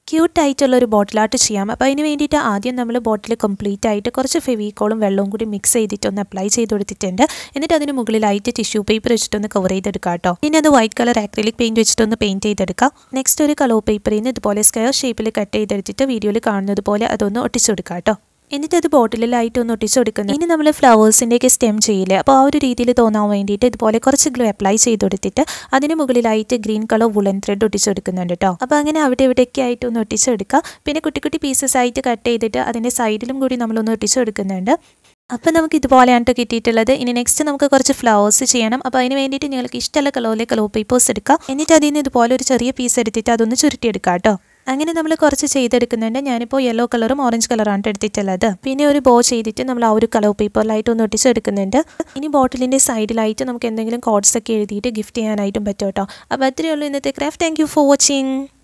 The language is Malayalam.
ക്യൂട്ട് ആയിട്ടുള്ള ഒരു ബോട്ടിൽ ആർട്ട് ചെയ്യാം അപ്പോൾ അതിന് വേണ്ടിയിട്ട് ആദ്യം നമ്മൾ ബോട്ടിൽ കംപ്ലീറ്റ് ആയിട്ട് കുറച്ച് ഫെവിക്കോളും വെള്ളവും കൂടി മിക്സ് ചെയ്തിട്ട് ഒന്ന് അപ്ലൈ ചെയ്ത് കൊടുത്തിട്ടുണ്ട് എന്നിട്ട് അതിന് മുകളിലായിട്ട് ടിഷ്യൂ പേപ്പർ വെച്ചിട്ടൊന്ന് കവർ ചെയ്തെടുക്കാം കേട്ടോ ഇനി അത് വൈറ്റ് കളർ ആക്രിലിക് പെയിൻറ്റ് വെച്ചിട്ടൊന്ന് പെയിൻറ്റ് ചെയ്തെടുക്കാം നെക്സ്റ്റ് ഒരു കളർ പേപ്പറിൽ നിന്ന് ഇതുപോലെ സ്ക്വയർ ഷേപ്പിൽ കട്ട് ചെയ്തെടുത്തിട്ട് വീഡിയോയിൽ കാണുന്നത് പോലെ അതൊന്ന് ഒട്ടിച്ചെടുക്കാം കേട്ടോ എന്നിട്ട് അത് ബോട്ടിലായിട്ട് ഒന്ന് ഒട്ടിച്ചു കൊടുക്കുന്നത് ഇനി നമ്മൾ ഫ്ലവേഴ്സിൻ്റെയൊക്കെ സ്റ്റെം ചെയ്യില്ലേ അപ്പോൾ ആ ഒരു രീതിയിൽ തോന്നാൻ വേണ്ടിയിട്ട് ഇതുപോലെ കുറച്ച് ഗ്ലൂ അപ്ലൈ ചെയ്ത് കൊടുത്തിട്ട് അതിന് മുകളിലായിട്ട് ഗ്രീൻ കളർ വുളൻ ത്രെഡ് ഒട്ടിച്ചു കൊടുക്കുന്നുണ്ട് കേട്ടോ അപ്പോൾ അങ്ങനെ അവിടെ ഇവിടെയൊക്കെ ആയിട്ട് ഒന്ന് ഒട്ടിച്ചെടുക്കുക പിന്നെ കുട്ടി കുട്ടി പീസസ് ആയിട്ട് കട്ട് ചെയ്തിട്ട് അതിൻ്റെ സൈഡിലും കൂടി നമ്മളൊന്ന് ഒട്ടിച്ചു കൊടുക്കുന്നുണ്ട് അപ്പോൾ നമുക്ക് ഇതുപോലെയാണ് ട്ടോ കിട്ടിയിട്ടുള്ളത് ഇനി നെക്സ്റ്റ് നമുക്ക് കുറച്ച് ഫ്ലവേഴ്സ് ചെയ്യണം അപ്പോൾ അതിന് വേണ്ടിയിട്ട് നിങ്ങൾക്ക് ഇഷ്ടമുള്ള കളറിലെ കളർ പേപ്പേഴ്സ് എടുക്കുക എന്നിട്ട് അതിൽ നിന്ന് ഇതുപോലെ ഒരു ചെറിയ പീസ് എടുത്തിട്ട് അതൊന്ന് ചുരുട്ടിയെടുക്കുക കേട്ടോ അങ്ങനെ നമ്മൾ കുറച്ച് ചെയ്തെടുക്കുന്നുണ്ട് ഞാനിപ്പോൾ യെല്ലോ കളറും ഓറഞ്ച് കളറാണ് എടുത്തിട്ടുള്ളത് പിന്നെ ഒരു ബോ ചെയ്തിട്ട് നമ്മൾ ആ ഒരു കളർ പേപ്പറിലായിട്ട് ഒന്ന് ഒട്ടിച്ചെടുക്കുന്നുണ്ട് ഇനി ബോട്ടിലിൻ്റെ സൈഡിലായിട്ട് നമുക്ക് എന്തെങ്കിലും കോഡ്സ് ഒക്കെ എഴുതിയിട്ട് ഗിഫ്റ്റ് ചെയ്യാനായിട്ടും പറ്റും കേട്ടോ അപ്പോൾ അത്രയേ ഉള്ളൂ ഇന്നത്തെ craft thank you for watching